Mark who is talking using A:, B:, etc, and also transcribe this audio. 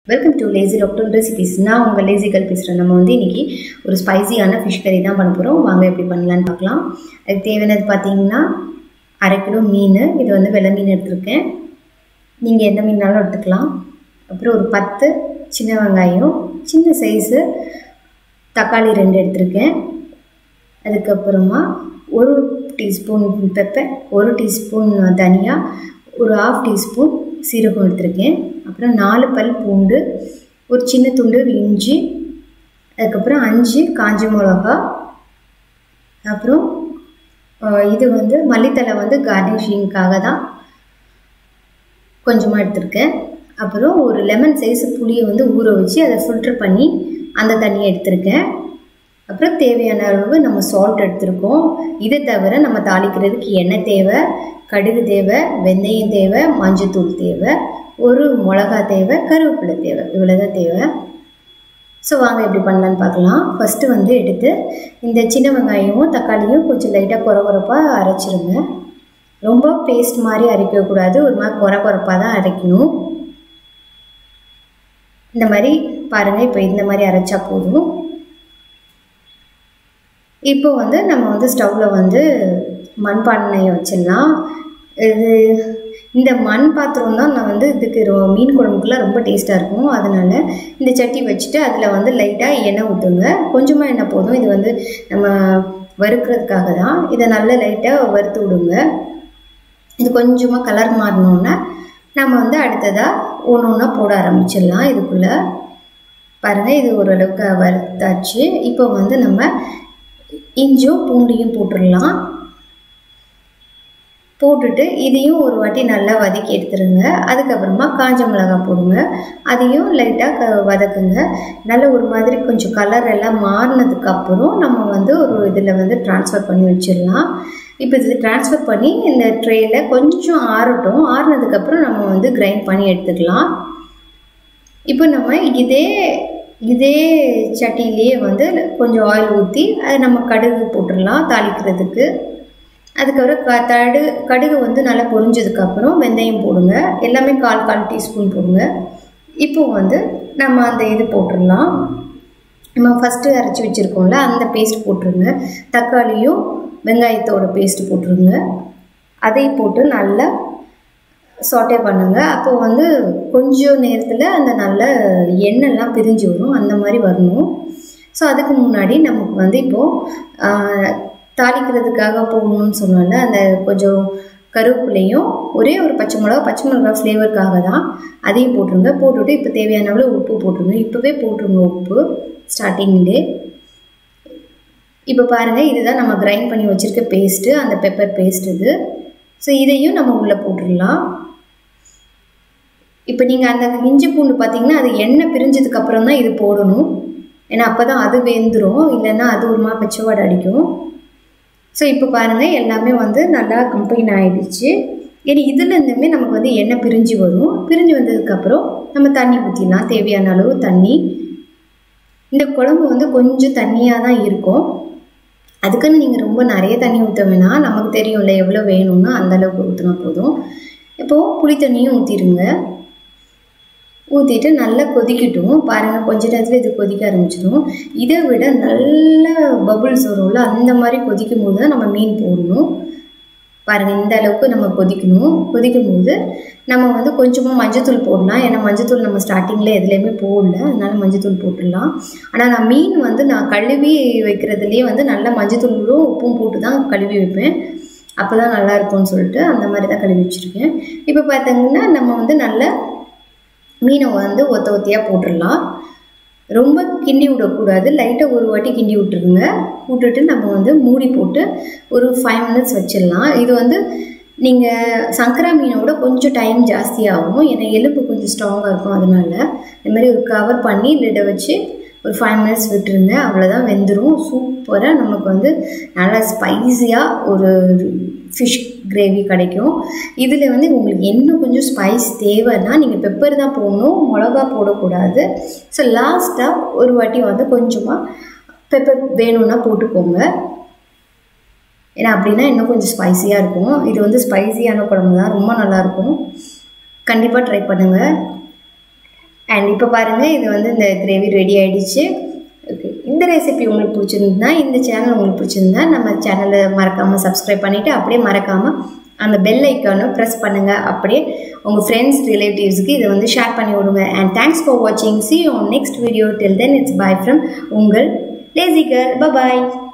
A: welcome to lazy doctor recipes நான் உங்கள் lazy girl பேசுகிறேன் நம்ம வந்து இன்றைக்கி ஒரு ஸ்பைசியான ஃபிஷ் கறி தான் பண்ண போகிறோம் வாங்க எப்படி பண்ணலான்னு பார்க்கலாம் அதுக்கு தேவையானது பார்த்தீங்கன்னா அரை கிலோ மீன் இது வந்து வெள்ளை மீன் எடுத்திருக்கேன் நீங்கள் எந்த மீனாலும் எடுத்துக்கலாம் அப்புறம் ஒரு பத்து சின்ன வெங்காயம் சின்ன சைஸு தக்காளி ரெண்டு எடுத்திருக்கேன் அதுக்கப்புறமா ஒரு டீஸ்பூன் பெப்பர் ஒரு டீஸ்பூன் தனியா ஒரு ஆஃப் டீஸ்பூன் சீரகம் எடுத்திருக்கேன் அப்புறம் நாலு பல் பூண்டு ஒரு சின்ன துண்டு இஞ்சி அதுக்கப்புறம் அஞ்சு காஞ்ச மிளகா அப்புறம் இது வந்து மல்லித்தலை வந்து கார்னிஷிங்காக தான் கொஞ்சமாக எடுத்திருக்கேன் அப்புறம் ஒரு லெமன் சைஸ் புளியை வந்து ஊற வச்சு அதை ஃபில்டர் பண்ணி அந்த தண்ணியை எடுத்திருக்கேன் அப்புறம் தேவையான அளவு நம்ம சால்ட் எடுத்திருக்கோம் இதை தவிர நம்ம தாளிக்கிறதுக்கு எண்ணெய் தேவை கடுகு தேவை வெந்தயம் தேவை மஞ்சத்தூள் தேவை ஒரு மிளகா தேவை கருவேப்பிலை தேவை இவ்வளோ தான் தேவை ஸோ வாங்க எப்படி பண்ணலான்னு பார்க்கலாம் ஃபஸ்ட்டு வந்து எடுத்து இந்த சின்ன வெங்காயமும் தக்காளியும் கொஞ்சம் லைட்டாக குறை குறைப்பாக அரைச்சிருங்க ரொம்ப பேஸ்ட் மாதிரி அரைக்கக்கூடாது ஒரு மாதிரி குறை குறைப்பாக தான் அரைக்கணும் இந்த மாதிரி பாருங்கள் இப்போ இந்த மாதிரி அரைச்சா போதும் இப்போ வந்து நம்ம வந்து ஸ்டவ்வில் வந்து மண்பானையை வச்சிடலாம் இது இந்த மண் பாத்திரம் தான் நான் வந்து இதுக்கு மீன் குழம்புக்குலாம் ரொம்ப டேஸ்ட்டாக இருக்கும் அதனால் இந்த சட்டி வச்சுட்டு அதில் வந்து லைட்டாக எண்ணெய் ஊற்றுங்க கொஞ்சமாக எண்ணெய் போதும் இது வந்து நம்ம வறுக்கிறதுக்காக தான் இதை நல்லா லைட்டாக வறுத்து விடுங்க இது கொஞ்சமாக கலர் மாறினோன்னே நம்ம வந்து அடுத்ததாக ஒன்று ஒன்றா போட ஆரம்பிச்சிடலாம் இதுக்குள்ளே பாருங்கள் இது ஓரளவுக்கு வறுத்தாச்சு இப்போ வந்து நம்ம இஞ்சும் பூண்டையும் போட்டுடலாம் போட்டுட்டு இதையும் ஒரு வாட்டி நல்லா வதக்கி எடுத்துருங்க அதுக்கப்புறமா காஞ்ச மிளகாய் போடுங்க அதையும் லைட்டாக க வதக்குங்க நல்ல ஒரு மாதிரி கொஞ்சம் கலர் எல்லாம் மாறினதுக்கப்புறம் நம்ம வந்து ஒரு இதில் வந்து ட்ரான்ஸ்ஃபர் பண்ணி வச்சிடலாம் இப்போ இது ட்ரான்ஸ்ஃபர் பண்ணி இந்த ட்ரேயில் கொஞ்சம் ஆறட்டும் ஆறுனதுக்கப்புறம் நம்ம வந்து கிரைண்ட் பண்ணி எடுத்துக்கலாம் இப்போ நம்ம இதே இதே சட்டிலேயே வந்து கொஞ்சம் ஆயில் ஊற்றி அதை நம்ம கடுகு போட்டுடலாம் தாளிக்கிறதுக்கு அதுக்கப்புறம் க தடு கடுகு வந்து நல்லா பொரிஞ்சதுக்கப்புறம் வெந்தயம் போடுங்க எல்லாமே கால் கால் டீஸ்பூன் போடுங்க இப்போ வந்து நம்ம அந்த இது போட்டுடலாம் நம்ம ஃபஸ்ட்டு அரைச்சி வச்சுருக்கோம்ல அந்த பேஸ்ட் போட்டுருங்க தக்காளியும் வெங்காயத்தோட பேஸ்ட் போட்டுருங்க அதை போட்டு நல்லா சாட்டே பண்ணுங்கள் அப்போ வந்து கொஞ்சம் நேரத்தில் அந்த நல்ல எண்ணெய்லாம் பிரிஞ்சு வரும் அந்த மாதிரி வரணும் ஸோ அதுக்கு முன்னாடி நமக்கு வந்து இப்போது தாளிக்கிறதுக்காக போகணும்னு சொன்னோம்ல அந்த கொஞ்சம் கருவேப்பிலையும் ஒரே ஒரு பச்சை மிளகா பச்சை மிளகா ஃப்ளேவருக்காக தான் அதையும் போட்டுருங்க போட்டுவிட்டு இப்போ தேவையான அளவு உப்பு போட்டுருங்க இப்போவே போட்டுருங்க உப்பு ஸ்டார்டிங்லே இப்போ பாருங்கள் இதுதான் நம்ம கிரைண்ட் பண்ணி வச்சுருக்க பேஸ்ட்டு அந்த பெப்பர் பேஸ்ட் இது ஸோ இதையும் நம்ம உள்ளே போட்டுடலாம் இப்போ நீங்கள் அந்த இஞ்சி பூண்டு பார்த்தீங்கன்னா அது எண்ணெய் பிரிஞ்சதுக்கப்புறம் தான் இது போடணும் ஏன்னா அப்போ தான் அது வெந்துடும் இல்லைன்னா அது ஒரு மாதிரி பச்சைவாடை அடிக்கும் ஸோ இப்போ பாருங்கள் எல்லாமே வந்து நல்லா கம்பைன் ஆகிடுச்சு ஏன்னா இதுலேருந்துமே நமக்கு வந்து எண்ணெய் பிரிஞ்சு வரும் பிரிஞ்சு வந்ததுக்கப்புறம் நம்ம தண்ணி ஊற்றிடலாம் தேவையான அளவு தண்ணி இந்த குழம்பு வந்து கொஞ்சம் தண்ணியாக தான் இருக்கும் அதுக்குன்னு நீங்கள் ரொம்ப நிறைய தண்ணி ஊற்ற வேணாம் நமக்கு தெரியும்ல எவ்வளோ வேணும்னா அந்தளவுக்கு ஊற்றினா போதும் இப்போது புளி தண்ணியும் ஊற்றிடுங்க ஊற்றிட்டு நல்லா கொதிக்கட்டும் பாருங்கள் கொஞ்ச நேரத்தில் இது கொதிக்க ஆரம்பிச்சிடும் இதை விட நல்ல பபுள்ஸ் வரும்ல அந்த மாதிரி கொதிக்கும் போது தான் நம்ம மீன் போடணும் பாருங்கள் இந்த அளவுக்கு நம்ம கொதிக்கணும் கொதிக்கும் போது நம்ம வந்து கொஞ்சமாக மஞ்சத்தூள் போடலாம் ஏன்னா மஞ்சத்தூள் நம்ம ஸ்டார்டிங்கில் எதுலேயுமே போடல அதனால மஞ்சத்தூள் போட்டுடலாம் ஆனால் நான் மீன் வந்து நான் கழுவி வைக்கிறதுலேயே வந்து நல்லா மஞ்சத்தூளும் உப்பும் போட்டு தான் கழுவி வைப்பேன் அப்போ தான் நல்லா இருக்கும்னு சொல்லிட்டு அந்த மாதிரி தான் கழுவி வச்சுருக்கேன் இப்போ பார்த்தீங்கன்னா நம்ம வந்து நல்ல மீனை வந்து ஒத்த ஒத்தையாக போட்டுடலாம் ரொம்ப கிண்டி விடக்கூடாது லைட்டாக ஒரு வாட்டி கிண்டி விட்டுருங்க விட்டுட்டு நம்ம வந்து மூடி போட்டு ஒரு ஃபைவ் மினிட்ஸ் வச்சிடலாம் இது வந்து நீங்கள் சங்கரா மீனை விட கொஞ்சம் டைம் ஜாஸ்தியாகும் ஏன்னா எலும்பு கொஞ்சம் ஸ்ட்ராங்காக இருக்கும் அதனால இந்த மாதிரி ஒரு கவர் பண்ணி லிட்டை வச்சு ஒரு ஃபைவ் மினிட்ஸ் விட்டுருங்க அவ்வளோதான் வெந்துடும் சூப்பராக நமக்கு வந்து நல்லா ஸ்பைஸியாக ஒரு ஃபிஷ் கிரேவி கிடைக்கும் இதில் வந்து உங்களுக்கு இன்னும் கொஞ்சம் ஸ்பைஸ் தேவைன்னா நீங்கள் பெப்பர் தான் போடணும் மிளகா போடக்கூடாது ஸோ லாஸ்ட்டாக ஒரு வாட்டி வந்து கொஞ்சமாக பெப்பர் வேணும்னா போட்டுக்கோங்க ஏன்னா அப்படின்னா இன்னும் கொஞ்சம் ஸ்பைஸியாக இருக்கும் இது வந்து ஸ்பைஸியான குழம்பு தான் ரொம்ப நல்லாயிருக்கும் கண்டிப்பாக ட்ரை பண்ணுங்கள் அண்ட் இப்போ பாருங்கள் இது வந்து இந்த கிரேவி ரெடி ஆயிடுச்சு ஓகே இந்த ரெசிபி உங்களுக்கு பிடிச்சிருந்தா இந்த சேனல் உங்களுக்கு பிடிச்சிருந்தா நம்ம சேனலை மறக்காமல் சப்ஸ்கிரைப் பண்ணிவிட்டு அப்படியே மறக்காமல் அந்த பெல் ஐக்கானும் ப்ரெஸ் பண்ணுங்கள் அப்படியே உங்கள் ஃப்ரெண்ட்ஸ் ரிலேட்டிவ்ஸ்க்கு இதை வந்து ஷேர் பண்ணி விடுங்க அண்ட் தேங்க்ஸ் ஃபார் வாட்சிங் see on next video till then it's bye from உங்கள் லேசி கேர்ள் பாய்